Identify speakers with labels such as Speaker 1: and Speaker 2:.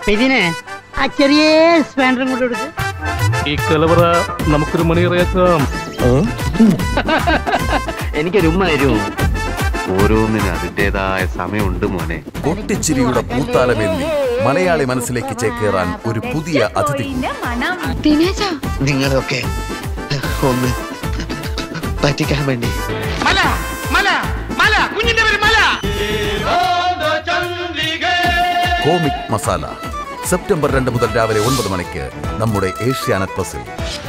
Speaker 1: ഇതിനെ ആ ചെറിയ സ്പാൻഡറും കൊണ്ട് എടുത്ത്
Speaker 2: ഈ കലവറ നമുക്കൊരു മണിയറിയാക്കാം
Speaker 3: എനിക്കൊരു ഉമ്മ തരുമോ ഓരോന്നിനും അതിൻ്റെതായ സമയമുണ്ട് മോനെ
Speaker 4: പൊട്ടിച്ചിരിയുടെ പൂത്താലമേന്തി മലയാളി മനസ്സിലേക്ക് ചേക്കേറാൻ ഒരു പുതിയ അതിഥി
Speaker 5: ദിനേശ
Speaker 3: നിങ്ങളൊക്കെ ഒന്ന് പറ്റിക്കാൻ വേണ്ടി
Speaker 6: മല മല മല കുഞ്ഞിന്റെ പേര് മല
Speaker 4: കോമിക് മസാല സെപ്റ്റംബർ രണ്ട് മുതൽ രാവിലെ ഒൻപത് മണിക്ക് നമ്മുടെ ഏഷ്യാനെറ്റ് പ്ലസിൽ